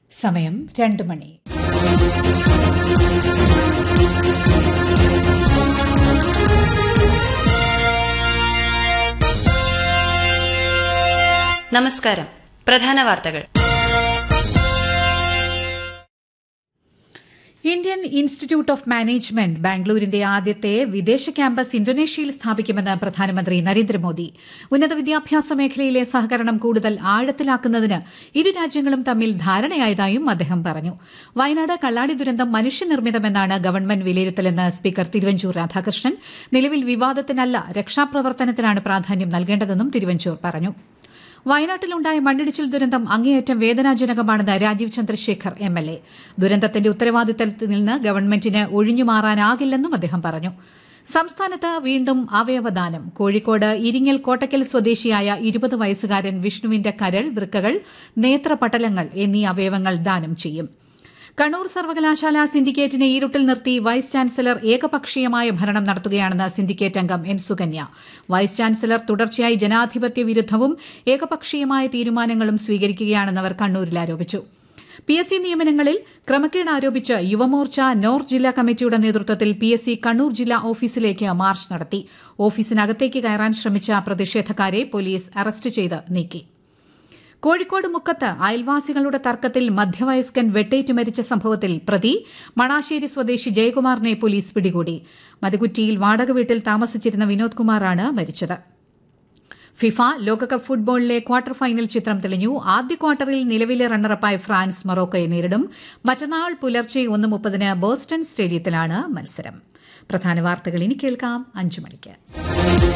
സമയം രണ്ട് മണി നമസ്കാരം പ്രധാന വാർത്തകൾ ഇന്ത്യൻ ഇൻസ്റ്റിറ്റ്യൂട്ട് ഓഫ് മാനേജ്മെന്റ് ബാംഗ്ലൂരിന്റെ ആദ്യത്തെ വിദേശ ക്യാമ്പസ് ഇന്തോനേഷ്യയിൽ സ്ഥാപിക്കുമെന്ന് പ്രധാനമന്ത്രി നരേന്ദ്രമോദി ഉന്നത വിദ്യാഭ്യാസ മേഖലയിലെ സഹകരണം കൂടുതൽ ആഴത്തിലാക്കുന്നതിന് ഇരു രാജ്യങ്ങളും തമ്മിൽ ധാരണയായതായും അദ്ദേഹം പറഞ്ഞു വയനാട് കള്ളാടി ദുരന്തം മനുഷ്യനിർമ്മിതമെന്നാണ് ഗവൺമെന്റ് വിലയിരുത്തലെന്ന് സ്പീക്കർ തിരുവഞ്ചൂർ രാധാകൃഷ്ണൻ നിലവിൽ വിവാദത്തിനല്ല രക്ഷാപ്രവർത്തനത്തിനാണ് പ്രാധാന്യം നൽകേണ്ടതെന്നും തിരുവഞ്ചൂർ പറഞ്ഞു വയനാട്ടിലുണ്ടായ മണ്ണിടിച്ചിൽ ദുരന്തം അങ്ങേയറ്റം വേദനാജനകമാണെന്ന് Rajeev Chandrasekhar M L A ദുരന്തത്തിന്റെ ഉത്തരവാദിത്തത്തിൽ നിന്ന് ഗവൺമെന്റിന് ഒഴിഞ്ഞുമാറാനാകില്ലെന്നും അദ്ദേഹം പറഞ്ഞു സംസ്ഥാനത്ത് വീണ്ടും അവയവദാനം കോഴിക്കോട് ഇരിങ്ങൽ കോട്ടക്കൽ സ്വദേശിയായ ഇരുപത് വയസ്സുകാരൻ വിഷ്ണുവിന്റെ കരൾ വൃക്കകൾ നേത്രപടലങ്ങൾ എന്നീ അവയവങ്ങൾ ദാനം ചെയ്യും കണ്ണൂർ സർവകലാശാല സിൻഡിക്കേറ്റിനെ ഈരുട്ടിൽ നിർത്തി വൈസ് ചാൻസലർ ഏകപക്ഷീയമായ ഭരണം നടത്തുകയാണെന്ന് സിൻഡിക്കേറ്റ് അംഗം എൻ സുകന്യ വൈസ് ചാൻസലർ തുടർച്ചയായി ജനാധിപത്യ വിരുദ്ധവും ഏകപക്ഷീയമായ തീരുമാനങ്ങളും സ്വീകരിക്കുകയാണെന്ന് അവർ കണ്ണൂരിൽ ആരോപിച്ചു പി എസ് സി നിയമനങ്ങളിൽ ക്രമക്കേട് ആരോപിച്ച് യുവമോർച്ച നോർത്ത് ജില്ലാ കമ്മിറ്റിയുടെ നേതൃത്വത്തിൽ പി എസ് സി കണ്ണൂർ ജില്ലാ ഓഫീസിലേക്ക് മാർച്ച് നടത്തി ഓഫീസിനകത്തേക്ക് കയറാൻ ശ്രമിച്ച പ്രതിഷേധക്കാരെ പോലീസ് അറസ്റ്റ് ചെയ്ത് നീക്കി കോഴിക്കോട് മുക്കത്ത് അയൽവാസികളുടെ തർക്കത്തിൽ മധ്യവയസ്കൻ വെട്ടേറ്റ് മരിച്ച സംഭവത്തിൽ പ്രതി മണാശ്ശേരി സ്വദേശി ജയകുമാറിനെ പോലീസ് പിടികൂടി മതികുറ്റിയിൽ വാടക വീട്ടിൽ താമസിച്ചിരുന്ന വിനോദ് കുമാറാണ് മരിച്ചത് ഫിഫ ലോകകപ്പ് ഫുട്ബോളിലെ ക്വാർട്ടർ ഫൈനൽ ചിത്രം തെളിഞ്ഞു ആദ്യ ക്വാർട്ടറിൽ നിലവിലെ റണ്ണറപ്പായ ഫ്രാൻസ് മൊറോക്കോയെ നേരിടും മറ്റന്നാൾ പുലർച്ചെ ഒന്ന് മുപ്പതിന് ബോസ്റ്റൺ സ്റ്റേഡിയത്തിലാണ് മത്സരം പ്രധാന വാർത്തകൾ ഇനി കേൾക്കാം അഞ്ചു മണിക്ക്